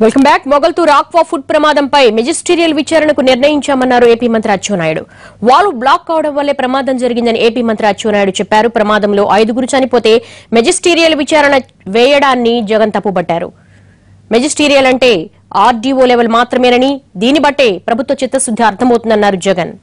Welcome back Mogalthur aqua food ప్రమాదంపై magisterial విచారణకు నిర్ణయించామన్నారు ఏపీ మంత్రి అచ్చెన్నాయుడు వాల్వ్ బ్లాక్ కావడం వల్లే ప్రమాదం జరిగిందని ఏపీ మంత్రి అచ్చెన్నాయుడు చెప్పారు ప్రమాదంలో ఐదుగురు చనిపోతే మెజిస్టీరియల్ విచారణ వేయడాన్ని జగన్ తప్పుబట్టారు మెజిస్టీరియల్ అంటే ఆర్డీఓ లెవెల్ మాత్రమేనని దీన్ని బట్టే ప్రభుత్వ చిత్తశుద్ది అర్థమవుతుందన్నారు జగన్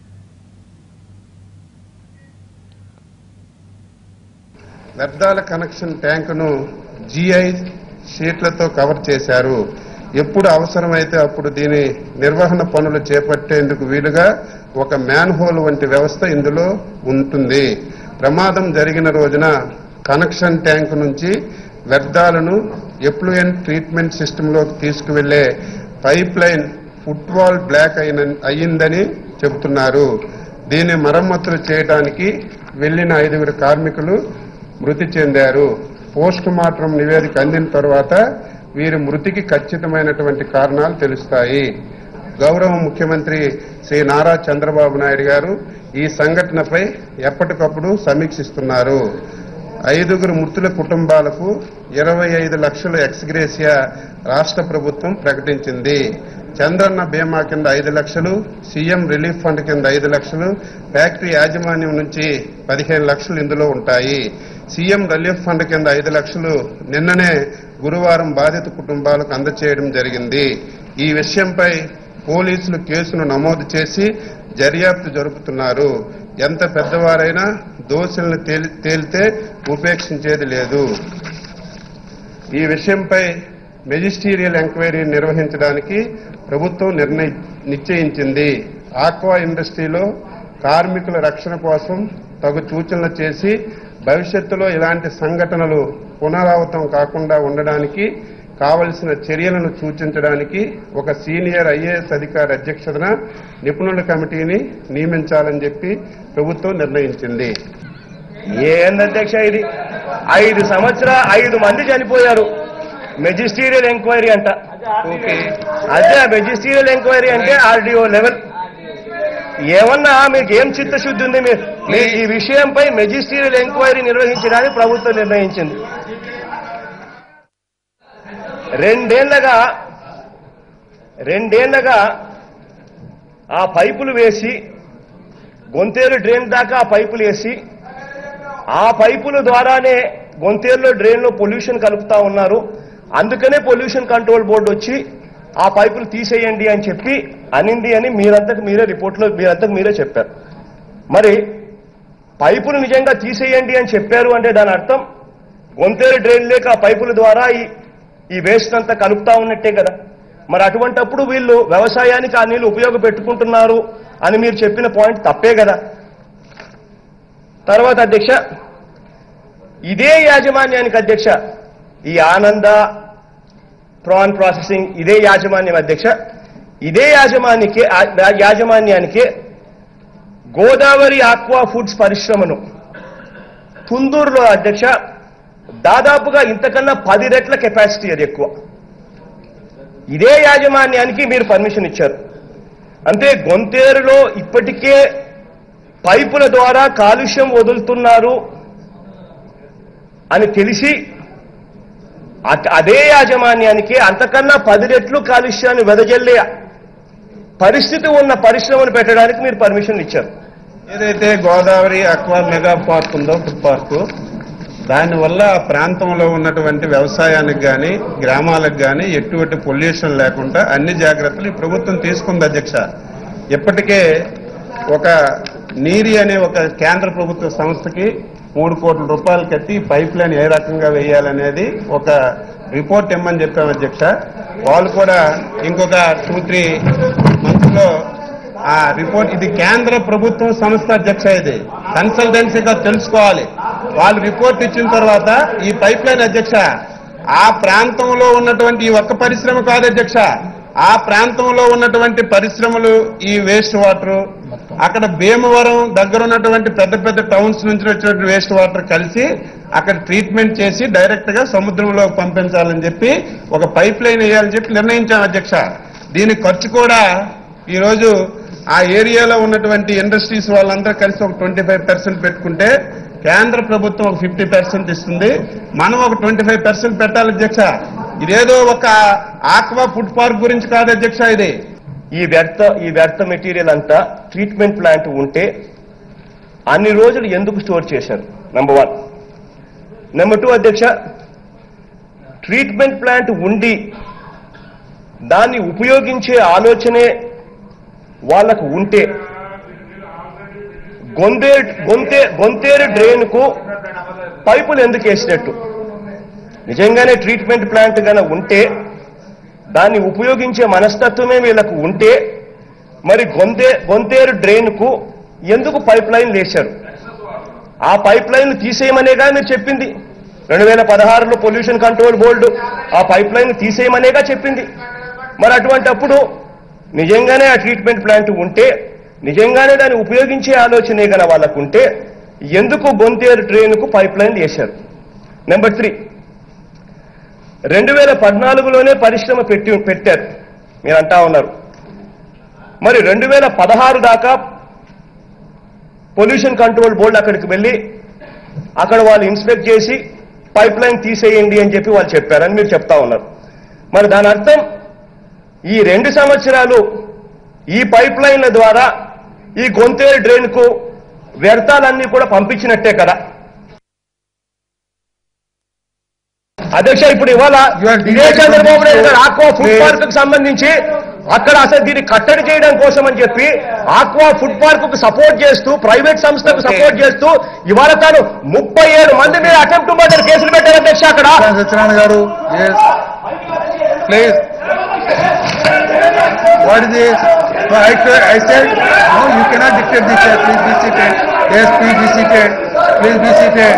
వ్యర్థాల కనెక్షన్ ట్యాంకును జిఐ షీట్లతో కవర్ చేశారు ఎప్పుడు అవసరమైతే అప్పుడు దీని నిర్వహణ పనులు చేపట్టేందుకు వీలుగా ఒక మ్యాన్ హోల్ వంటి వ్యవస్థ ఇందులో ఉంటుంది ప్రమాదం జరిగిన రోజున కనెక్షన్ ట్యాంక్ నుంచి వ్యర్థాలను ఎఫ్లూయెంట్ ట్రీట్మెంట్ సిస్టంలోకి తీసుకువెళ్లే పైప్ లైన్ ఫుట్బాల్ బ్లాక్ అయిన అయ్యిందని చెబుతున్నారు దీని మరమ్మతులు చేయడానికి వెళ్లిన ఐదుగురు కార్మికులు మృతి చెందారు పోస్ట్ మార్టం నివేదిక అందిన తర్వాత వీరి మృతికి ఖచ్చితమైనటువంటి కారణాలు తెలుస్తాయి గౌరవ ముఖ్యమంత్రి శ్రీ నారా చంద్రబాబు నాయుడు గారు ఈ సంఘటనపై ఎప్పటికప్పుడు సమీక్షిస్తున్నారు ఐదుగురు మృతుల కుటుంబాలకు ఇరవై ఐదు లక్షల ఎక్స్గ్రేసియా రాష్ట్ర ప్రభుత్వం ప్రకటించింది చంద్రన్న బీమా కింద ఐదు లక్షలు సీఎం రిలీఫ్ ఫండ్ కింద ఐదు లక్షలు ఫ్యాక్టరీ యాజమాన్యం నుంచి పదిహేను లక్షలు ఇందులో ఉంటాయి సీఎం రిలీఫ్ ఫండ్ కింద ఐదు లక్షలు నిన్ననే గురువారం బాధిత కుటుంబాలకు అందచేయడం జరిగింది ఈ విషయంపై పోలీసులు కేసును నమోదు చేసి దర్యాప్తు జరుపుతున్నారు ఎంత పెద్దవారైనా దోషులను తేలి తేలితే ఉపేక్షించేది లేదు ఈ విషయంపై మెజిస్టీరియల్ ఎంక్వైరీ నిర్వహించడానికి ప్రభుత్వం నిర్ణయి నిశ్చయించింది ఆక్వా ఇండస్ట్రీలో కార్మికుల రక్షణ కోసం తగు సూచనలు చేసి భవిష్యత్తులో ఇలాంటి సంఘటనలు పునరావృతం కాకుండా ఉండడానికి కావలసిన చర్యలను సూచించడానికి ఒక సీనియర్ ఐఏఎస్ అధికారి అధ్యక్షతన నిపుణుల కమిటీని నియమించాలని చెప్పి ప్రభుత్వం నిర్ణయించింది ఏంది అధ్యక్ష ఇది ఐదు సంవత్సరాల ఐదు మంది చనిపోయారు మెజిస్టీరియల్ ఎంక్వైరీ అంట ఓకే అదే మెజిస్టీరియల్ ఎంక్వైరీ అంటే ఆర్డీఓ లెవెల్ ఏమన్నా మీకు ఏం చిత్తశుద్ధి ఉంది మీరు మీ- ఈ విషయంపై మెజిస్టీరియల్ ఎంక్వైరీ నిర్వహించడానికి ప్రభుత్వం నిర్ణయించింది రెండేళ్లగా రెండేళ్లగా ఆ పైపులు వేసి గొంతేరు డ్రైన్ దాకా ఆ పైపులు వేసి ఆ పైపుల ద్వారానే గొంతేరులో డ్రైన్లో పొల్యూషన్ కలుపుతా ఉన్నారు అందుకనే పొల్యూషన్ కంట్రోల్ బోర్డు వచ్చి ఆ పైపులు తీసేయండి అని చెప్పి అనింది అని మీరంతకు మీరే రిపోర్ట్లో మీరంతకు మీరే చెప్పారు మరి పైపులు నిజంగా తీసేయండి అని చెప్పారు అంటే దాని అర్థం గొంతేరు డ్రైన్ లేక ఆ పైపుల ద్వారా ఈ ఈ వేస్ట్ అంతా కలుపుతా ఉన్నట్టే కదా మరి అటువంటప్పుడు వీళ్ళు వ్యవసాయానికి ఆ నీళ్లు ఉపయోగపెట్టుకుంటున్నారు అని మీరు చెప్పిన పాయింట్ తప్పే కదా తర్వాత అధ్యక్ష ఇదే యాజమాన్యానికి అధ్యక్ష ఈ ఆనంద ప్రాన్ ప్రాసెసింగ్ ఇదే యాజమాన్యం అధ్యక్ష ఇదే యాజమాన్యకే ఆ- యాజమాన్యానికే గోదావరి ఆక్వా ఫుడ్స్ పరిశ్రమను తుందూరులో అధ్యక్ష దాదాపుగా ఇంతకన్నా పది రెట్ల కెపాసిటీ అది ఎక్కువ ఇదే యాజమాన్యానికి మీరు పర్మిషన్ ఇచ్చారు అంటే గొంతేరులో ఇప్పటికే పైపుల ద్వారా కాలుష్యం వదులుతున్నారు అని తెలిసి అట్- అదే యాజమాన్యానికి అంతకన్నా పది రెట్లు కాలుష్యాన్ని వెదజల్లే పరిస్థితి ఉన్న పరిశ్రమను పెట్టడానికి మీరు పర్మిషన్ ఇచ్చారు ఏదైతే గోదావరి అక్వా మెగా పార్క్ ఉందో ఫుడ్ పార్క్ దానివల్ల ఆ ప్రాంతంలో ఉన్నటువంటి వ్యవసాయానికి కానీ గ్రామాలకు కానీ ఎటువంటి పొల్యూషన్ లేకుండా అన్ని జాగ్రత్తలు ఈ ప్రభుత్వం తీసుకుంది అధ్యక్ష ఇప్పటికే ఒక నీరి అనే ఒక కేంద్ర ప్రభుత్వ సంస్థకి మూడు కోట్ల రూపాయలు కట్టి పైప్ లైన్ ఏ రకంగా వేయాలనేది ఒక రిపోర్ట్ ఇమ్మని చెప్పాం అధ్యక్ష వాళ్ళు కూడా ఇంకొక టూ త్రీ మంత్స్ లో ఆ రిపోర్ట్ ఇది కేంద్ర ప్రభుత్వం సంస్థ అధ్యక్ష ఇది కన్సల్టెన్సీగా తెలుసుకోవాలి వాళ్ళు రిపోర్ట్ ఇచ్చిన తర్వాత ఈ పైప్ లైన్ అధ్యక్ష ఆ ప్రాంతంలో ఉన్నటువంటి ఈ ఒక్క పరిశ్రమ కాదు అధ్యక్ష ఆ ప్రాంతంలో ఉన్నటువంటి పరిశ్రమలు ఈ వేస్ట్ వాటర్ అక్కడ భీమవరం దగ్గర ఉన్నటువంటి పెద్ద పెద్ద టౌన్స్ నుంచి వచ్చినటువంటి వేస్ట్ వాటర్ కలిసి అక్కడ ట్రీట్మెంట్ చేసి డైరెక్ట్ గా సముద్రంలో పంపించాలని చెప్పి ఒక పైప్ లైన్ వేయాలని చెప్పి నిర్ణయించాం అధ్యక్ష దీని ఖర్చు కూడా ఈ రోజు ఆ ఏరియాలో ఉన్నటువంటి ఇండస్ట్రీస్ వాళ్ళందరూ కలిసి ఒక ట్వంటీ ఫైవ్ పర్సెంట్ పెట్టుకుంటే కేంద్ర ప్రభుత్వం ఒక ఫిఫ్టీ పర్సెంట్ ఇస్తుంది మనం ఒక ట్వంటీ ఫైవ్ పర్సెంట్ పెట్టాలి అధ్యక్ష ఇదేదో ఒక ఆక్వా ఫుడ్ పార్క్ గురించి కాదు అధ్యక్ష ఇది ఈ వ్యర్థ ఈ వ్యర్థ మెటీరియల్ అంతా ట్రీట్మెంట్ ప్లాంట్ ఉంటే అన్ని రోజులు ఎందుకు స్టోర్ చేశారు నెంబర్ వన్ నెంబర్ టూ అధ్యక్ష ట్రీట్మెంట్ ప్లాంట్ ఉండి దాన్ని ఉపయోగించే ఆలోచనే వాళ్ళకు ఉంటే గొంతే గొంతే గొంతేరు డ్రైన్కు పైపులు ఎందుకు వేసినట్టు నిజంగానే ట్రీట్మెంట్ ప్లాంట్ గన ఉంటే దాన్ని ఉపయోగించే మనస్తత్వమే వీళ్ళకు ఉంటే మరి గొంతే గొంతేరు డ్రైన్కు ఎందుకు పైప్ లైన్ వేశారు ఆ పైప్ లైన్ తీసేయమనేగా మీరు చెప్పింది రెండు వేల పదహారులో పొల్యూషన్ కంట్రోల్ బోర్డు ఆ పైప్ లైన్ తీసేయమనేగా చెప్పింది మరి అటువంటప్పుడు నిజంగానే ఆ ట్రీట్మెంట్ ప్లాంట్ ఉంటే నిజంగానే దాన్ని ఉపయోగించే ఆలోచనే గల వాళ్ళకు ఉంటే ఎందుకు గొంతేరు ట్రైన్కు పైప్ లైన్ వేశారు నెంబర్ త్రీ రెండు వేల పద్నాలుగులోనే పరిశ్రమ పెట్టి పెట్టారు మీరు అంటా ఉన్నారు మరి రెండు వేల పదహారు దాకా పొల్యూషన్ కంట్రోల్ బోర్డు అక్కడికి వెళ్ళి అక్కడ వాళ్ళు ఇన్స్పెక్ట్ చేసి పైప్ లైన్ తీసేయండి అని చెప్పి వాళ్ళు చెప్పారని మీరు చెప్తా ఉన్నారు మరి దాని అర్థం ఈ రెండు సంవత్సరాలు ఈ పైప్ లైన్ల ద్వారా ఈ గొంతేరు డ్రైన్కు వ్యర్థాలన్నీ కూడా పంపించినట్టే కదా అధ్యక్ష ఇప్పుడు ఇవాళ You are ఇదే చంద్రబాబు నాయుడు గారు ఆక్వా ఫుడ్ Please. పార్క్ కు సంబంధించి అక్కడ అసలు దీన్ని కట్టడి చేయడం కోసం అని చెప్పి ఆక్వా ఫుడ్ పార్క్ కు సపోర్ట్ చేస్తూ ప్రైవేట్ సంస్థకు Okay. సపోర్ట్ చేస్తూ ఇవాళ తాను ముప్పై ఏడు మంది మీద అటెంప్ట్ మర్డర్ కేసులు పెట్టారు అధ్యక్ష అక్కడ Satyanarayana garu please what is this I said no you cannot dictate this please be seated yes please be seated please be seated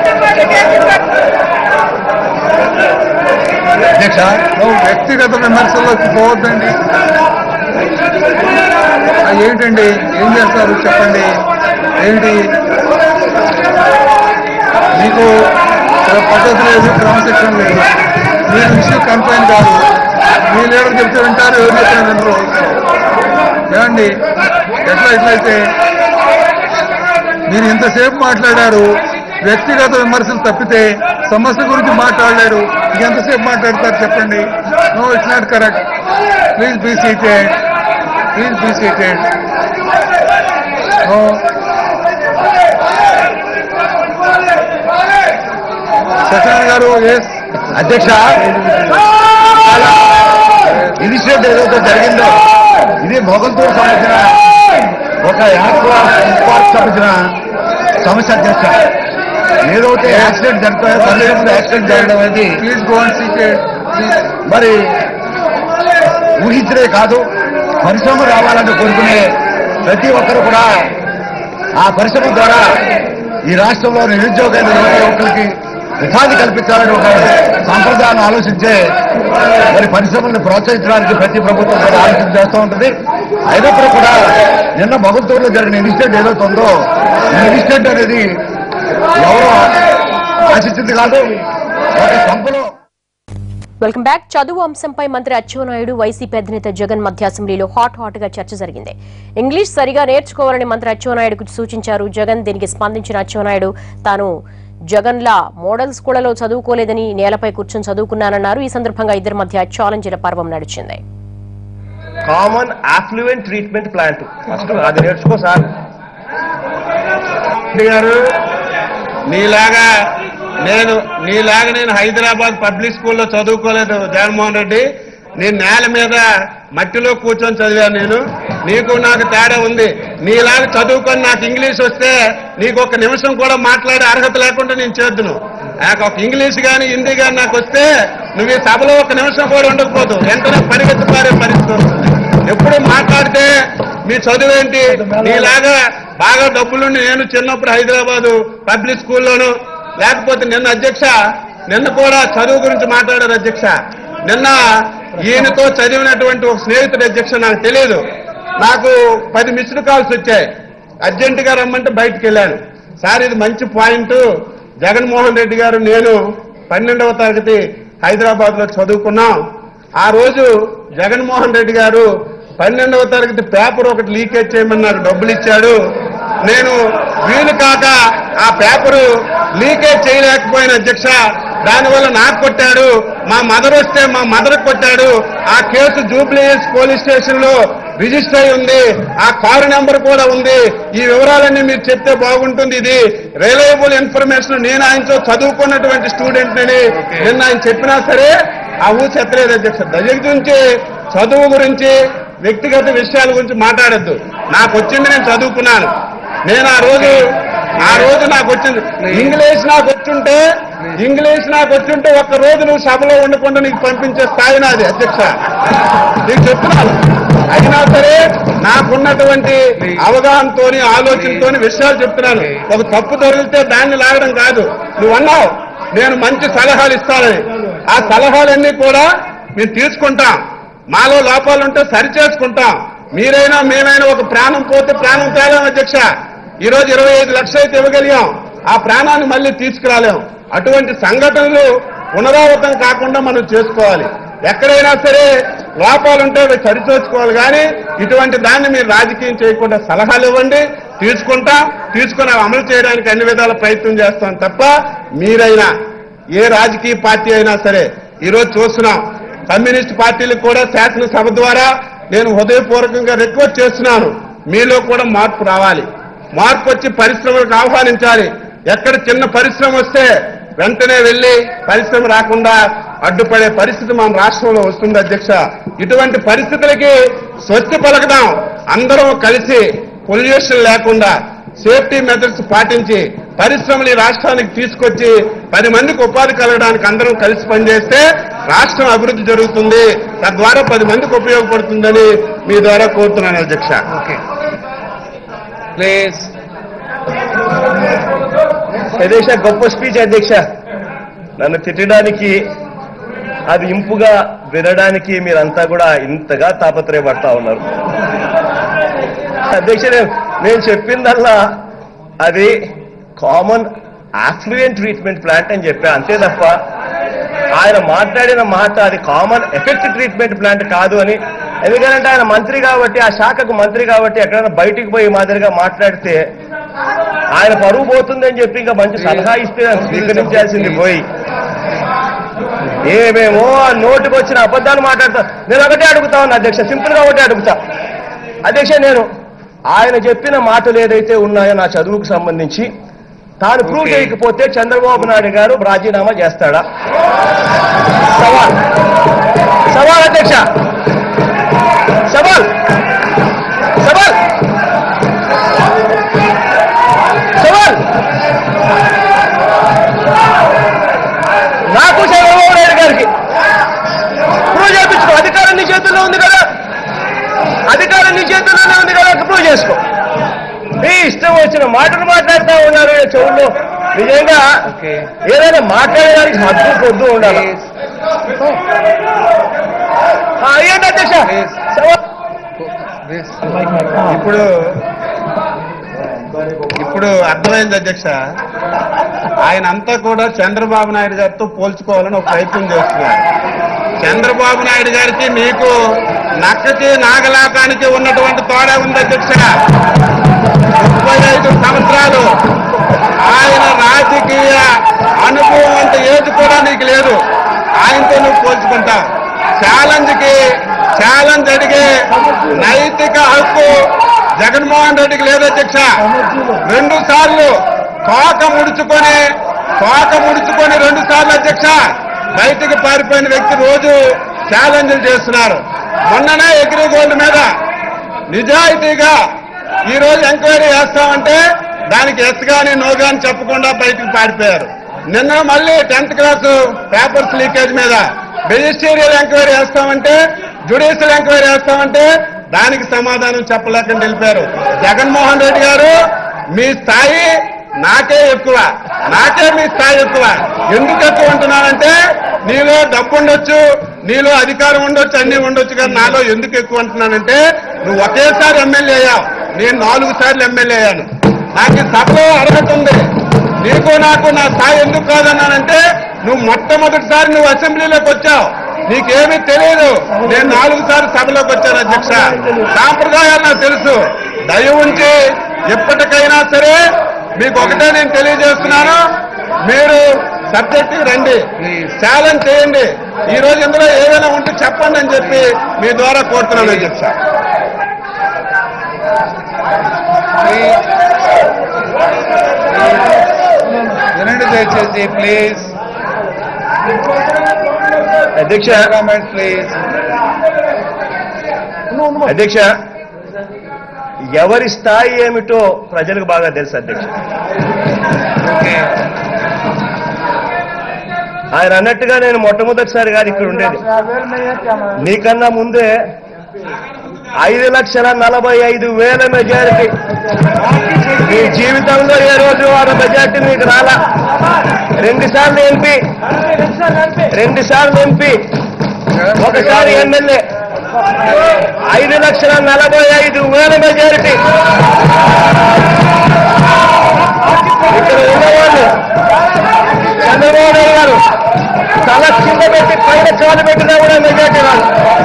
అధ్యక్ష నువ్వు వ్యక్తిగత విమర్శల్లోకి పోవద్దండి ఆ, ఏంటండి ఏం చేస్తారు చెప్పండి ఏంటి మీకు పద్ధతి లేదు క్రమశిక్షణ లేదు మీరు విషయం కన్ఫైన్ కాదు మీ లీడర్ చెప్తే వింటారు ఎవరు చెప్తే వినరు ఏమండి ఎట్లా ఎట్లయితే మీరు ఇంతసేపు మాట్లాడారు వ్యక్తిగత విమర్శలు తప్పితే సమస్య గురించి మాట్లాడలేరు ఎంతసేపు మాట్లాడతారు చెప్పండి no it's not correct please be seated please be seated no Satyanarayana garu yes అధ్యక్ష ఇనిషియేట్ ఏదైతే జరిగిందో ఇది మొగల్తూరు సంబంధించిన ఒక యాక్వా పార్క్ సంబంధించిన సమస్య అధ్యక్ష ఏదైతే యాక్సిడెంట్ జరిపాయో పరిశ్రమలో యాక్సిడెంట్ జరగడం అనేది please go and seated please మరి ఊహించడే కాదు పరిశ్రమ రావాలని కోరుకునే ప్రతి ఒక్కరు కూడా ఆ పరిశ్రమ ద్వారా ఈ రాష్ట్రంలో నిరుద్యోగ యువత యువకులకి ఉపాధి కల్పించాలని ఒక సాంప్రదాయాన్ని ఆలోచించే మరి పరిశ్రమలను ప్రోత్సహించడానికి ప్రతి ప్రభుత్వం కూడా ఆలోచన చేస్తూ ఉంటుంది అయినప్పుడు కూడా నిన్న మగుతూరులో జరిగిన ఇన్సిడెంట్ ఏదైతే ఉందో ఈ ఇన్సిడెంట్ అనేది ఎవరో ఆశించింది కాదు ఒక సంపలో వెల్కమ్ బ్యాక్ చదువు అంశంపై మంత్రి అచ్చెన్నాయుడు వైసీపీ అధినేత జగన్ మధ్య అసెంబ్లీలో హాట్ హాట్ గా చర్చ జరిగింది ఇంగ్లీష్ సరిగా నేర్చుకోవాలని మంత్రి అచ్చెన్నాయుడుకు సూచించారు జగన్ దీనికి స్పందించిన అచ్చెన్నాయుడు తాను జగన్ లా మోడల్ స్కూళ్లలో చదువుకోలేదని నేలపై కూర్చొని చదువుకున్నానన్నారు ఈ సందర్భంగా ఇద్దరి మధ్య ఛాలెంజ్ల పర్వం నడిచింది common effluent treatment plant first అది నేర్చుకో సార్ గారు నీలాగా నేను నీలాగా నేను హైదరాబాద్ పబ్లిక్ స్కూల్లో చదువుకోలేదు జగన్మోహన్ రెడ్డి నేను నేల మీద మట్టిలో కూర్చొని చదివాను నేను నీకు నాకు తేడా ఉంది నీలాగా చదువుకొని నాకు ఇంగ్లీష్ వస్తే నీకు ఒక నిమిషం కూడా మాట్లాడే అర్హత లేకుండా నేను చేద్దును నాకు ఒక ఇంగ్లీష్ కానీ హిందీ కానీ నాకు వస్తే నువ్వు ఈ సభలో ఒక నిమిషం కూడా ఉండకపోదు వెంటనే పరిగెత్తి పారే పరిస్థితి వస్తుంది ఎప్పుడు మాట్లాడితే మీ చదువు ఏంటి నీలాగా బాగా డబ్బులుండి నేను చిన్నప్పుడు హైదరాబాదు పబ్లిక్ స్కూల్లోను లేకపోతే నిన్న అధ్యక్ష నిన్న కూడా చదువు గురించి మాట్లాడారు అధ్యక్ష నిన్న ఈయనతో చదివినటువంటి ఒక స్నేహితుడు అధ్యక్ష నాకు తెలియదు నాకు పది మిస్డ్ కాల్స్ వచ్చాయి అర్జెంటుగా రమ్మంటే బయటకు వెళ్ళాను సార్ ఇది మంచి పాయింట్ జగన్మోహన్ రెడ్డి గారు నేను పన్నెండవ తరగతి హైదరాబాద్ లో చదువుకున్నాం ఆ రోజు జగన్మోహన్ రెడ్డి గారు పన్నెండవ తరగతి పేపర్ ఒకటి లీకేజ్ చేయమని నాకు డబ్బులు ఇచ్చాడు నేను వీలు కాక ఆ పేపరు లీకేజ్ చేయలేకపోయిన అధ్యక్ష దానివల్ల నాకు కొట్టాడు మా మదర్ వస్తే మా మదర్ కొట్టాడు ఆ కేసు జూబ్లీస్ పోలీస్ స్టేషన్ లో రిజిస్టర్ అయి ఉంది ఆ కారు నెంబర్ కూడా ఉంది ఈ వివరాలన్నీ మీరు చెప్తే బాగుంటుంది ఇది రిలయబుల్ ఇన్ఫర్మేషన్ నేను ఆయనతో చదువుకున్నటువంటి స్టూడెంట్ అని నిన్న ఆయన చెప్పినా సరే ఆ ఊసి ఎత్తలేదు అధ్యక్ష దయచేసి చదువు గురించి వ్యక్తిగత విషయాల గురించి మాట్లాడద్దు నాకు వచ్చింది నేను చదువుకున్నాను నేను ఆ రోజు ఆ రోజు నాకు వచ్చింది ఇంగ్లీష్ నాకు వచ్చుంటే ఇంగ్లీష్ నాకు వచ్చుంటే ఒక్క రోజు నువ్వు సభలో ఉండకుండా నీకు పంపించే స్థాయి నాది అధ్యక్ష నీకు చెప్తున్నాను అయినా సరే నాకున్నటువంటి అవగాహనతోని ఆలోచనతోని విషయాలు చెప్తున్నాను ఒక తప్పు దొరికితే దాన్ని లాగడం కాదు నువ్వు అన్నావు నేను మంచి సలహాలు ఇస్తానని ఆ సలహాలన్నీ కూడా మేము తీసుకుంటాం మాలో లోపాలు ఉంటే సరి చేసుకుంటాం మీరైనా మేమైనా ఒక ప్రాణం పోతే ప్రాణం తేలేం అధ్యక్ష ఈ రోజు ఇరవై ఐదు లక్షలు అయితే ఇవ్వగలిగాం ఆ ప్రాణాన్ని మళ్ళీ తీసుకురాలేం అటువంటి సంఘటనలు పునరావృతం కాకుండా మనం చేసుకోవాలి ఎక్కడైనా సరే లోపాలుంటే అవి సరిచూసుకోవాలి కానీ ఇటువంటి దాన్ని మీరు రాజకీయం చేయకుండా సలహాలు ఇవ్వండి తీసుకుంటాం తీసుకుని అవి అమలు చేయడానికి అన్ని విధాల ప్రయత్నం చేస్తాం తప్ప మీరైనా ఏ రాజకీయ పార్టీ అయినా సరే ఈరోజు చూస్తున్నాం కమ్యూనిస్ట్ పార్టీలకు కూడా శాసనసభ ద్వారా నేను హృదయపూర్వకంగా రిక్వెస్ట్ చేస్తున్నాను మీలో కూడా మార్పు రావాలి మార్పు వచ్చి పరిశ్రమలకు ఆహ్వానించాలి ఎక్కడ చిన్న పరిశ్రమ వస్తే వెంటనే వెళ్లి పరిశ్రమ రాకుండా అడ్డుపడే పరిస్థితి మన రాష్ట్రంలో వస్తుంది అధ్యక్ష ఇటువంటి పరిస్థితులకి స్వస్తి పలకదాం అందరం కలిసి పొల్యూషన్ లేకుండా సేఫ్టీ మెథడ్స్ పాటించి పరిశ్రమలు ఈ రాష్ట్రానికి తీసుకొచ్చి పది మందికి ఉపాధి కలగడానికి అందరం కలిసి పనిచేస్తే రాష్ట్రం అభివృద్ధి జరుగుతుంది తద్వారా పది మందికి ఉపయోగపడుతుందని మీ ద్వారా కోరుతున్నాను అధ్యక్ష ప్లీజ్ అధ్యక్ష గొప్ప స్పీచ్ అధ్యక్ష నన్ను తిట్టడానికి అది ఇంపుగా వినడానికి మీరంతా కూడా ఇంతగా తాపత్రయపడతా ఉన్నారు అధ్యక్ష నేను నేను చెప్పిందల్లా అది కామన్ ఆఫ్లూయెంట్ ట్రీట్మెంట్ ప్లాంట్ అని చెప్పా అంతే తప్ప ఆయన మాట్లాడిన మాట అది కామన్ ఎఫెక్ట్ ట్రీట్మెంట్ ప్లాంట్ కాదు అని ఎందుకంటే ఆయన మంత్రి కాబట్టి ఆ శాఖకు మంత్రి కాబట్టి ఎక్కడైనా బయటికి పోయి మాదిరిగా మాట్లాడితే ఆయన పరువు పోతుందని చెప్పి ఇంకా మంచి సలహా ఇస్తే ఆయన స్వీకరించాల్సింది పోయి ఏమేమో ఆ నోటికి వచ్చిన అబద్ధాలు మాట్లాడతా నేను ఒకటే అడుగుతా ఉన్నా అధ్యక్ష సింపుల్ గా ఒకటే అడుగుతా అధ్యక్ష నేను ఆయన చెప్పిన మాటలు ఏదైతే ఉన్నాయో నా చదువుకు సంబంధించి తాను ప్రూవ్ Okay. చేయకపోతే చంద్రబాబు నాయుడు గారు రాజీనామా చేస్తాడా సవాల్ సవాల్ అధ్యక్ష సవాల్ సవాల్ సవాల్ నాకు చంద్రబాబు నాయుడు గారికి ప్రూవ్ చేయించుకో అధికారం నీ చేతుల్లో ఉంది కదా అధికారం నీ చేతుల్లోనే ఉంది కదా ప్రూవ్ చేసుకో మీ ఇష్టం వచ్చిన మాటలు మాట్లాడుతూ ఉన్నారు ఈ చెవుల్లో నిజంగా ఓకే ఏదైనా మాట్లాడడానికి హద్దు పొద్దు ఉండాలి ఆ, ఏంటి అధ్యక్ష సవాల్ ప్లీజ్ ఇప్పుడు ఇప్పుడు అర్థమైంది అధ్యక్ష ఆయన అంతా కూడా చంద్రబాబు నాయుడు గారితో పోల్చుకోవాలని ఒక ప్రయత్నం చేస్తున్నారు చంద్రబాబు నాయుడు గారికి మీకు నక్కకి నాగలాకానికి ఉన్నటువంటి తోడా ఉంది అధ్యక్ష ముప్పై ఐదు సంవత్సరాలు ఆయన రాజకీయ అనుభవం అంత ఏది కూడా నీకు లేదు ఆయనతో నువ్వు పోల్చుకుంటావు ఛాలెంజ్ కి ఛాలెంజ్ అడిగే నైతిక హక్కు జగన్మోహన్ రెడ్డికి లేదు అధ్యక్ష రెండు సార్లు తోక ముడుచుకొని తోక ముడుచుకొని రెండు సార్లు అధ్యక్ష బయటికి పారిపోయిన వ్యక్తి రోజు ఛాలెంజ్లు చేస్తున్నారు మొన్ననే ఎగ్రి గోల్డ్ మీద నిజాయితీగా ఈ రోజు ఎంక్వైరీ చేస్తామంటే దానికి ఎస్ గాని నో గాని చెప్పకుండా బయటికి పారిపోయారు నిన్న మళ్ళీ టెన్త్ క్లాస్ పేపర్స్ లీకేజ్ మీద మెజిస్టీరియల్ ఎంక్వైరీ చేస్తామంటే జుడిషియల్ ఎంక్వైరీ చేస్తామంటే దానికి సమాధానం చెప్పలేకుండా వెళ్ళిపోయారు జగన్మోహన్ రెడ్డి గారు మీ స్థాయి నాకే ఎక్కువ నాకే మీ స్థాయి ఎక్కువ ఎందుకు ఎక్కువ అంటున్నానంటే నీలో డబ్బు ఉండొచ్చు నీలో అధికారం ఉండొచ్చు అన్ని ఉండొచ్చు కానీ నాలో ఎందుకు ఎక్కువ అంటున్నానంటే నువ్వు ఒకేసారి ఎమ్మెల్యే అయ్యావు నేను నాలుగు సార్లు ఎమ్మెల్యే అయ్యాను నాకు ఈ సభలో అర్హత ఉంది నీకు నాకు నా స్థాయి ఎందుకు కాదన్నానంటే నువ్వు మొట్టమొదటిసారి నువ్వు అసెంబ్లీలోకి వచ్చావు నీకేమీ తెలియదు నేను నాలుగు సార్లు సభలోకి వచ్చాను అధ్యక్ష సాంప్రదాయాలు నాకు తెలుసు దయ ఉంచి ఎప్పటికైనా సరే మీకు ఒకటే నేను తెలియజేస్తున్నాను మీరు సబ్జెక్ట్ రండి ఛాలెంజ్ చేయండి ఈ రోజు ఇందులో ఏదైనా ఉంటే చెప్పండి అని చెప్పి మీ ద్వారా కోరుతున్నాను అధ్యక్ష వినండి దయచేసి ప్లీజ్ అధ్యక్ష కామెంట్స్ ప్లీజ్ అధ్యక్ష ఎవరి స్థాయి ఏమిటో ప్రజలకు బాగా తెలుసు అధ్యక్ష ఓకే ఆయన అన్నట్టుగా నేను మొట్టమొదటిసారి గారు ఇక్కడ ఉండేది నీకన్నా ముందే ఐదు లక్షల నలభై ఐదు వేల మెజారిటీ నీ జీవితంలో ఏ రోజు వారు మెజారిటీ నీకు రాలా రెండు సార్లు ఎంపీ రెండు సార్లు ఎంపీ ఒకసారి ఎమ్మెల్యే ఐదు లక్షల నలభై ఐదు వేల మెజారిటీ ఇక్కడ ఉన్నవాళ్ళు చంద్రబాబు నాయుడు గారు తల కింద పెట్టి పైన కాలు పెట్టినా కూడా మెజార్టీ రాదు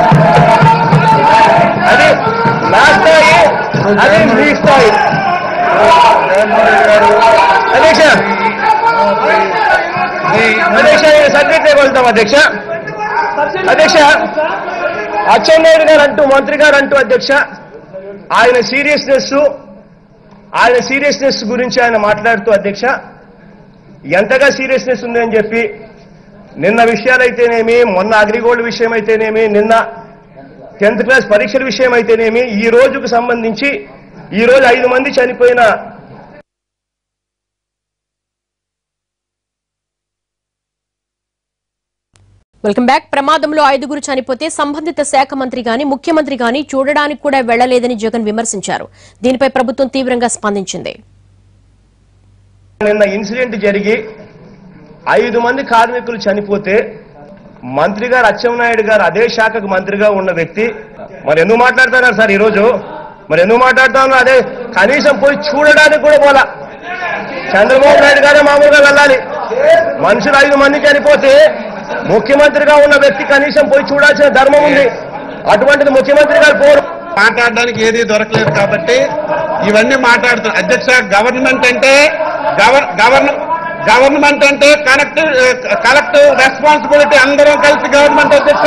అది నా స్థాయి అది మీ స్థాయి జగన్మోహన్ రెడ్డి గారు అధ్యక్ష ఈ అధ్యక్ష ఈ సబ్జెక్ట్ వెళ్తాం అధ్యక్ష అధ్యక్ష అచ్చెన్నాయుడు గారు అంటూ మంత్రి గారు అంటూ అధ్యక్ష ఆయన సీరియస్నెస్ ఆయన సీరియస్నెస్ గురించి ఆయన మాట్లాడుతూ అధ్యక్ష ఎంతగా సీరియస్నెస్ ఉందని చెప్పి నిన్న విషయాలైతేనేమి మొన్న అగ్రిగోల్డ్ విషయం అయితేనేమి నిన్న టెన్త్ క్లాస్ పరీక్షల విషయం అయితేనేమి ఈ రోజుకు సంబంధించి ఈ రోజు ఐదు మంది చనిపోయిన వెల్కమ్ బ్యాక్ ప్రమాదంలో ఐదుగురు చనిపోతే సంబంధిత శాఖ మంత్రి గాని ముఖ్యమంత్రి గాని చూడడానికి కూడా వెళ్లలేదని జగన్ విమర్శించారు దీనిపై ప్రభుత్వం తీవ్రంగా స్పందించింది నిన్న ఇన్సిడెంట్ జరిగి ఐదు మంది కార్మికులు చనిపోతే మంత్రి గారు అచ్చెన్నాయుడు గారు అదే శాఖకు మంత్రిగా ఉన్న వ్యక్తి మరి ఎందుకు మాట్లాడుతున్నారు సార్ ఈరోజు మరి ఎందుకు మాట్లాడుతా ఉన్నారు అదే కనీసం పోయి చూడడానికి కూడా పోలా చంద్రబాబు నాయుడు గారే మామూలుగా వెళ్ళాలి మనుషులు ఐదు మంది చనిపోతే ముఖ్యమంత్రిగా ఉన్న వ్యక్తి కనీసం పోయి చూడాల్సిన ధర్మం ఉంది అటువంటిది ముఖ్యమంత్రి గారు పోరు మాట్లాడడానికి ఏది దొరకలేదు కాబట్టి ఇవన్నీ మాట్లాడుతున్నారు అధ్యక్ష గవర్నమెంట్ అంటే గవర్ గవర్న గవర్నమెంట్ అంటే కనెక్టివ్ కలెక్టివ్ రెస్పాన్సిబిలిటీ అందరం కలిసి గవర్నమెంట్ అధ్యక్ష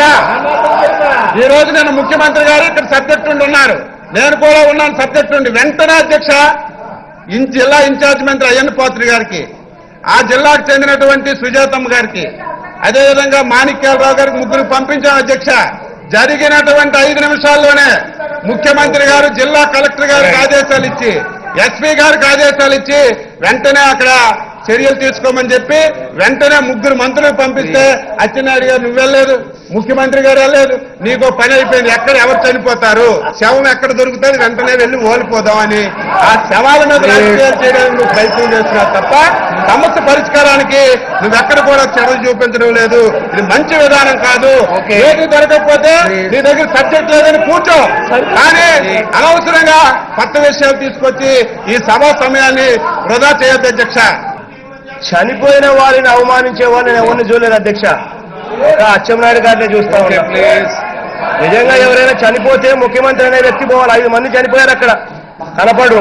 ఈ రోజు నేను ముఖ్యమంత్రి గారు ఇక్కడ సబ్జెక్ట్ ఉండి ఉన్నారు నేను కూడా ఉన్నాను సబ్జెక్ట్ ఉండి వెంటనే అధ్యక్ష ఇన్ జిల్లా ఇన్ఛార్జ్ మంత్రి అయ్యన్న పోత్రి గారికి ఆ జిల్లాకు చెందినటువంటి సుజాతమ్మ గారికి అదేవిధంగా మాణిక్యాలరావు గారికి ముగ్గురు పంపించాం అధ్యక్ష జరిగినటువంటి ఐదు నిమిషాల్లోనే ముఖ్యమంత్రి గారు జిల్లా కలెక్టర్ గారికి ఆదేశాలు ఇచ్చి ఎస్పీ గారికి ఆదేశాలు ఇచ్చి వెంటనే అక్కడ చర్యలు తీసుకోమని చెప్పి వెంటనే ముగ్గురు మంత్రులు పంపిస్తే అచ్చెన్నాయుడు గారు నువ్వు వెళ్ళలేదు ముఖ్యమంత్రి గారు వెళ్ళలేదు నీకు పని అయిపోయింది ఎక్కడ ఎవరు చనిపోతారు శవం ఎక్కడ దొరుకుతుంది వెంటనే వెళ్ళి ఓలిపోదామని ఆ శవాల మీద రాజకీయాలు చేయడానికి నువ్వు ప్రయత్నం చేస్తున్నావు తప్ప సమస్య పరిష్కారానికి నువ్వు ఎక్కడ కూడా చర్యలు చూపించడం లేదు ఇది మంచి విధానం కాదు ఏది దొరకకపోతే నీ దగ్గర సబ్జెక్ట్ లేదని కూర్చో కానీ అనవసరంగా కొత్త విషయాలు తీసుకొచ్చి ఈ సభా సమయాన్ని వృధా చేయొద్దు అధ్యక్ష చనిపోయిన వారిని అవమానించే వాళ్ళని ఎవరిని చూడలేదు అధ్యక్ష ఒక అచ్చెన్నాయుడు గారిని చూస్తా ఓకే ఉన్నా ప్లీజ్ నిజంగా ఎవరైనా చనిపోతే ముఖ్యమంత్రి అనే వ్యక్తి పోవాలి ఐదు మంది చనిపోయారు అక్కడ కనపడు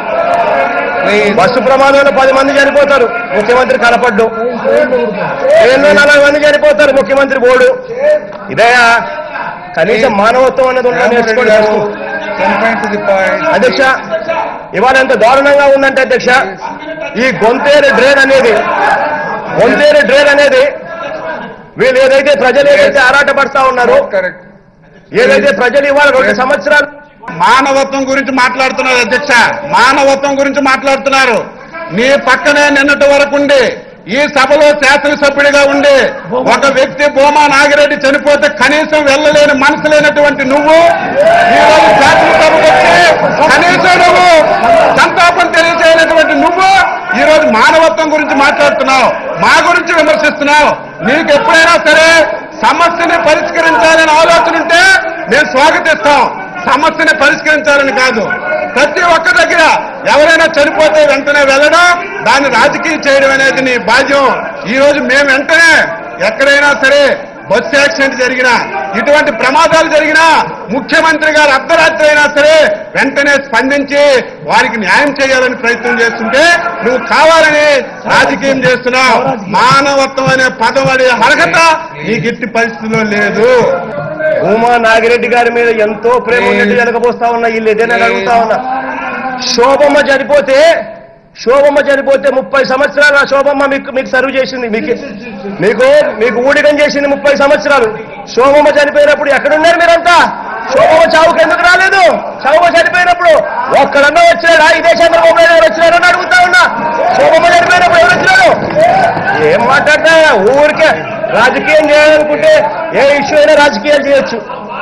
ప్లీజ్ బస్సు ప్రమాదంలో పది మంది చనిపోతారు ముఖ్యమంత్రి కనపడ్డు ట్రైన్లో నలభై మంది చనిపోతారు ముఖ్యమంత్రి బోడు ఇదయా కనీసం మానవత్వం అన్నది ఉందా జగన్మోహన్ రెడ్డి నేర్చుకోండి garu first. Confine to the point అధ్యక్ష ఇవాళ ఎంత దారుణంగా ఉందంటే అధ్యక్ష ఈ గొంతేరు డ్రైన్ అనేది గొంతేరు డ్రైన్ అనేది వీళ్ళు ఏదైతే ప్రజలు ఏదైతే ఆరాటపడతా ఉన్నారో కరెక్ట్ ఏదైతే ప్రజలు ఇవాళ రెండు సంవత్సరాలు మానవత్వం గురించి మాట్లాడుతున్నారు అధ్యక్ష మానవత్వం గురించి మాట్లాడుతున్నారు నీ పక్కనే నిన్నటి వరకు ఉండి ఈ సభలో శాసనసభ్యుడిగా ఉండి ఒక వ్యక్తి భూమా నాగిరెడ్డి చనిపోతే కనీసం వెళ్ళలేని మనసు లేనటువంటి నువ్వు ఈ రోజు శాసనసభకు వచ్చి కనీసం నువ్వు సంతాపం తెలియజేయనటువంటి నువ్వు ఈ రోజు మానవత్వం గురించి మాట్లాడుతున్నావు మా గురించి విమర్శిస్తున్నావు నీకు ఎప్పుడైనా సరే సమస్యని పరిష్కరించాలని ఆలోచన ఉంటే మేము స్వాగతిస్తాం సమస్యని పరిష్కరించాలని కాదు ప్రతి ఒక్క దగ్గర ఎవరైనా చనిపోతే వెంటనే వెళ్ళడం దాన్ని రాజకీయం చేయడం అనేది నీ బాధ్యం ఈ రోజు మేము వెంటనే ఎక్కడైనా సరే బస్సు యాక్సిడెంట్ జరిగినా ఇటువంటి ప్రమాదాలు జరిగినా ముఖ్యమంత్రి గారు అర్ధరాత్రి అయినా సరే వెంటనే స్పందించి వారికి న్యాయం చేయాలని ప్రయత్నం చేస్తుంటే నువ్వు కావాలని రాజకీయం చేస్తున్నావు మానవత్వం అనే పదం అనే అర్హత నీకు ఇట్టి పరిస్థితిలో లేదు ఉమా నాగిరెడ్డి గారి మీద ఎంతో ప్రేమ ఉన్నట్టు వెనకపోస్తా ఉన్నా వీళ్ళు ఏదైనా అడుగుతా ఉన్నా శోభమ్మ చనిపోతే శోభమ్మ చనిపోతే ముప్పై సంవత్సరాలు ఆ శోభమ్మ మీకు మీకు సర్వ్ చేసింది మీకు మీకు మీకు ఊడిగం చేసింది ముప్పై సంవత్సరాలు శోభమ్మ చనిపోయినప్పుడు ఎక్కడున్నారు మీరంతా శోభమ్మ చావుకు ఎందుకు రాలేదు శోభమ్మ చనిపోయినప్పుడు ఒక్కడన్నా వచ్చాడా ఇదే చంద్రబాబు నాయుడు గారు వచ్చినారని అడుగుతా ఉన్నా శోభమ్మ చనిపోయినప్పుడు ఎవరు వచ్చినారు ఏం మాట్లాడతా ఊరికే రాజకీయం చేయాలనుకుంటే ఏ ఇష్యూ అయినా రాజకీయాలు చేయొచ్చు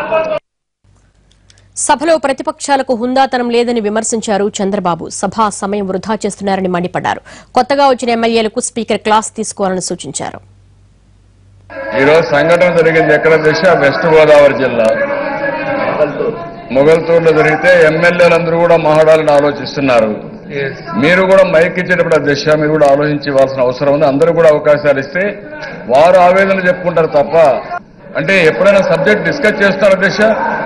సభలో ప్రతిపక్షాలకు హుందాతనం లేదని విమర్శించారు చంద్రబాబు సభా సమయం వృధా చేస్తున్నారని మండిపడ్డారు కొత్తగా వచ్చిన ఎమ్మెల్యేలకు స్పీకర్ క్లాస్ తీసుకోవాలని సూచించారు ఈరోజు సంఘటన జరిగింది ఎక్కడ దిశ వెస్ట్ గోదావరి జిల్లా మొగల్తూరులో జరిగితే ఎమ్మెల్యేలందరూ కూడా మహాడాలని ఆలోచిస్తున్నారు మీరు కూడా మైక్ ఇచ్చేటప్పుడు ఆ దిశ మీరు కూడా ఆలోచించవలసిన అవసరం ఉంది అందరూ కూడా అవకాశాలు ఇస్తే వారు ఆవేదన చెప్పుకుంటారు తప్ప అంటే ఎప్పుడైనా సబ్జెక్ట్ డిస్కస్ చేస్తారా దిశ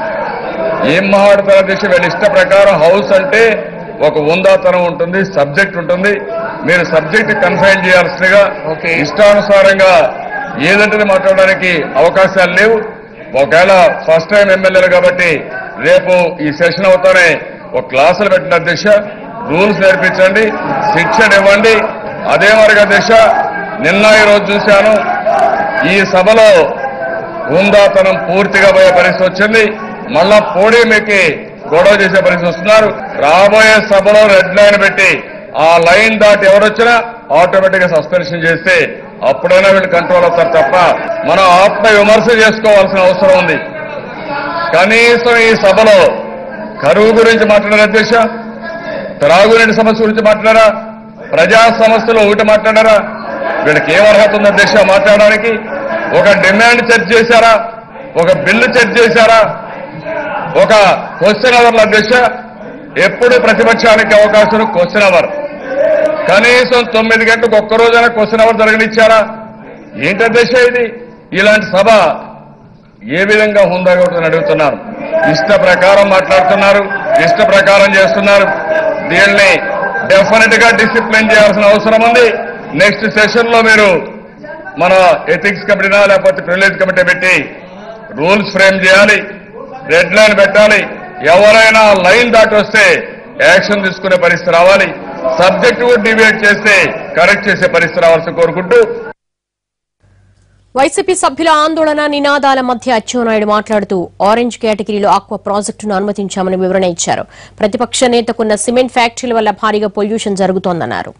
ఏం మాట్లాడతారా దిశ వీళ్ళ ఇష్ట ప్రకారం హౌస్ అంటే ఒక ఉందాతనం ఉంటుంది సబ్జెక్ట్ ఉంటుంది మీరు సబ్జెక్ట్ కన్ఫైన్ చేయాల్సిందిగా ఇష్టానుసారంగా ఏదంటే మాట్లాడడానికి అవకాశాలు లేవు ఒకవేళ ఫస్ట్ టైం ఎమ్మెల్యేలు కాబట్టి రేపు ఈ సెషన్ అవుతానే ఒక క్లాసులు పెట్టిన దిశ రూల్స్ నేర్పించండి శిక్షణ ఇవ్వండి అదే మరిగా దిశ నిన్న ఈ రోజు చూశాను ఈ సభలో హుందాతనం పూర్తిగా పోయే పరిస్థితి వచ్చింది మళ్ళా పోడియం ఎక్కి గొడవ చేసే పరిస్థితి వస్తున్నారు రాబోయే సభలో రెడ్ లైన్ పెట్టి ఆ లైన్ దాటి ఎవరొచ్చినా ఆటోమేటిక్ గా సస్పెన్షన్ చేస్తే అప్పుడైనా వీళ్ళు కంట్రోల్ అవుతారు తప్ప మనం ఆత్మ విమర్శ చేసుకోవాల్సిన అవసరం ఉంది కనీసం ఈ సభలో కరువు గురించి మాట్లాడారు అధ్యక్ష త్రాగునీటి సమస్య గురించి మాట్లాడారా ప్రజా సమస్యలు ఒకటి మాట్లాడారా వీళ్ళకి ఏం అర్హత ఉంది అధ్యక్ష మాట్లాడడానికి ఒక డిమాండ్ చర్చ చేశారా ఒక బిల్లు చర్చ చేశారా ఒక క్వశ్చన్ అవర్ల అధ్యక్ష ఎప్పుడు ప్రతిపక్షానికి అవకాశం క్వశ్చన్ అవర్ కనీసం తొమ్మిది గంటలకు ఒక్క రోజైనా క్వశ్చన్ అవర్ జరగనిచ్చారా ఏంటి అధ్యక్ష ఇది ఇలాంటి సభ ఏ విధంగా హుందాగా ఉంటుందని అడుగుతున్నారు ఇష్ట ప్రకారం మాట్లాడుతున్నారు ఇష్ట ప్రకారం చేస్తున్నారు దీన్ని డెఫినెట్ గా డిసిప్లిన్ చేయాల్సిన అవసరం ఉంది నెక్స్ట్ సెషన్ లో మీరు మన ఎథిక్స్ కమిటీనా లేకపోతే ప్రివిలేజ్ కమిటీ పెట్టి రూల్స్ ఫ్రేమ్ చేయాలి రెడ్ లైన్ పెట్టాలి ఎవరైనా లైన్ దాటి వస్తే యాక్షన్ తీసుకునే పరిస్థితి రావాలి సబ్జెక్ట్ డిబేట్ చేస్తే కరెక్ట్ చేసే పరిస్థితి రావాల్సి కోరుకుంటూ వైసీపీ సభ్యుల ఆందోళన నినాదాల మధ్య అచ్చెన్నాయుడు మాట్లాడుతూ ఆరెంజ్ కేటగిరీలో ఆక్వా ప్రాజెక్టును అనుమతించామని వివరణ ఇచ్చారు ప్రతిపక్ష నేతకున్న సిమెంట్ ఫ్యాక్టరీల వల్ల భారీగా పొల్యూషన్ జరుగుతోందన్నారు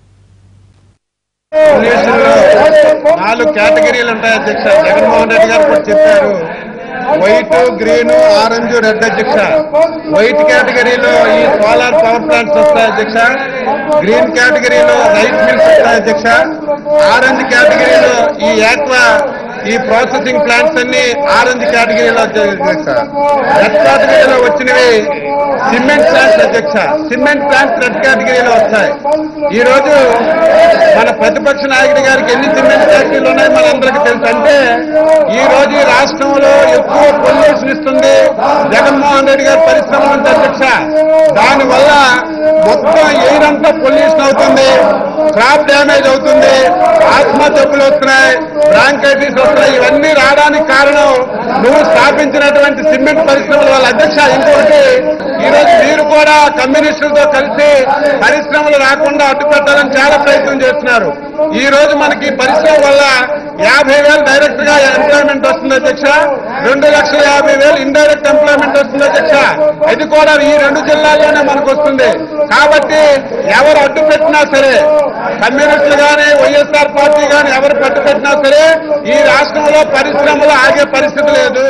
నాలుగు కేటగిరీలు ఉంటాయి అధ్యక్ష జగన్మోహన్ రెడ్డి గారు కూడా చెప్పారు వైట్ గ్రీన్ ఆరెంజ్ రెడ్ అధ్యక్ష వైట్ కేటగిరీలో ఈ సోలార్ పవర్ ప్లాంట్స్ వస్తాయి అధ్యక్ష గ్రీన్ కేటగిరీలో రైస్ మిల్స్ వస్తాయి అధ్యక్ష ఆరెంజ్ కేటగిరీలో ఈ యాక్వా ఈ ప్రాసెసింగ్ ప్లాంట్స్ అన్ని ఆరెంజ్ కేటగిరీలో వచ్చాయి అధ్యక్ష రెడ్ కేటగిరీలో వచ్చినవి సిమెంట్ ప్లాంట్స్ అధ్యక్ష సిమెంట్ ప్లాంట్స్ రెడ్ కేటగిరీలో వస్తాయి ఈ రోజు మన ప్రతిపక్ష నాయకుడి గారికి ఎన్ని సిమెంట్ ఫ్యాక్టరీలు ఉన్నాయి మనందరికీ తెలుసు అంటే ఈ రోజు ఈ రాష్ట్రంలో ఎక్కువ పొల్యూషన్ ఇస్తుంది జగన్మోహన్ రెడ్డి గారి పరిశ్రమ ఉంది అధ్యక్ష దానివల్ల మొత్తం ఎయిర్ అంతా పొల్యూషన్ అవుతుంది క్రాప్ డ్యామేజ్ అవుతుంది ఆత్మ జబ్బులు వస్తున్నాయి బ్రాంకైటిస్ వస్తున్నాయి ఇవన్నీ రావడానికి కారణం నువ్వు స్థాపించినటువంటి సిమెంట్ పరిశ్రమల వాళ్ళ అధ్యక్ష ఇంకొకటి ఈ రోజు మీరు కూడా కమ్యూనిస్టులతో కలిసి పరిశ్రమలు రాకుండా అడ్డుపెట్టాలని చాలా ప్రయత్నం చేస్తున్నారు ఈ రోజు మనకి పరిశ్రమ వల్ల యాభై వేలు డైరెక్ట్ గా ఎంప్లాయ్మెంట్ వస్తుంది అధ్యక్ష రెండు లక్షల యాభై వేలు ఇండైరెక్ట్ ఎంప్లాయ్మెంట్ వస్తుంది అధ్యక్ష అది కూడా ఈ రెండు జిల్లాల్లోనే మనకు వస్తుంది కాబట్టి ఎవరు అడ్డు పెట్టినా సరే కమ్యూనిస్టులు కానీ వైఎస్ఆర్ పార్టీ కానీ ఎవరు పట్టు పెట్టినా సరే ఈ రాష్ట్రంలో పరిశ్రమలు ఆగే పరిస్థితి లేదు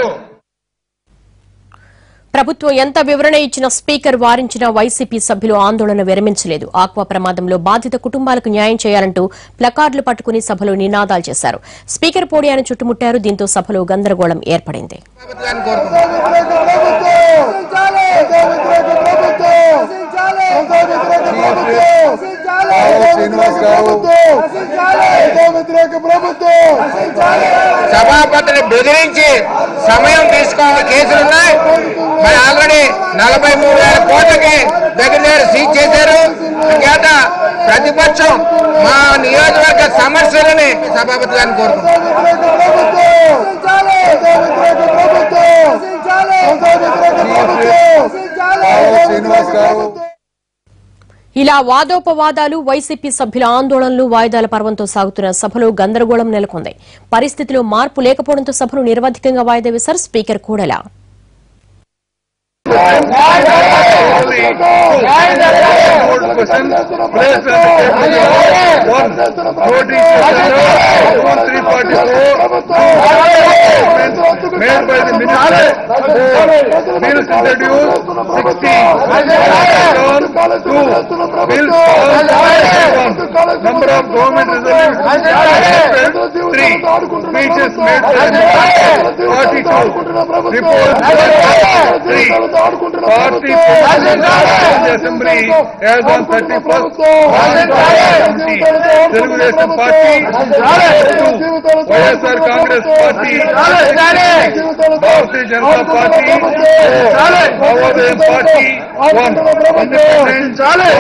ప్రభుత్వం ఎంత వివరణ ఇచ్చినా స్పీకర్ వారించిన వైసీపీ సభ్యులు ఆందోళన విరమించలేదు ఆక్వా ప్రమాదంలో బాధిత కుటుంబాలకు న్యాయం చేయాలంటూ ప్లకార్డులు పట్టుకుని సభలో నినాదాలు చేశారు స్పీకర్ పోడియాన్ని చుట్టుముట్టారు దీంతో సభలో గందరగోళం ఏర్పడింది శ్రీనివాస్ గారు వ్యతిరేక ప్రభుత్వం సభాపతిని బెదిరించి సమయం తీసుకోవాలని కేసులున్నాయి మరి ఆల్రెడీ నలభై మూడు వేల కోట్లకి దగ్గర దగ్గర సీజ్ చేశారు చేత ప్రతిపక్షం మా నియోజకవర్గ సమస్యలని సభాపతి గారిని కోరుకుంటున్నాం వ్యతిరేక ప్రభుత్వం వ్యతిరేక ప్రభుత్వం శ్రీనివాస్ గారు ఇలా వాదోపవాదాలు వైసీపీ సభ్యుల ఆందోళనలు వాయిదాల పర్వంతో సాగుతున్న సభలో గందరగోళం నెలకొంది పరిస్థితిలో మార్పు లేకపోవడంతో సభను నిరవధికంగా వాయిదా వేశారు speaker Kodela made by the minister bills introduced 60 two bills passed number of government resolutions three speeches made by the minister 42 reports three party positions in the assembly as on 31st Telugudesam party two YSR Congress party Bharatiya Janata party Navodayam party one independent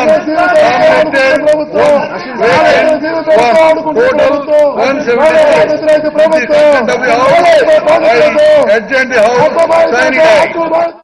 one nominated one total one seventy urgent house సైనిక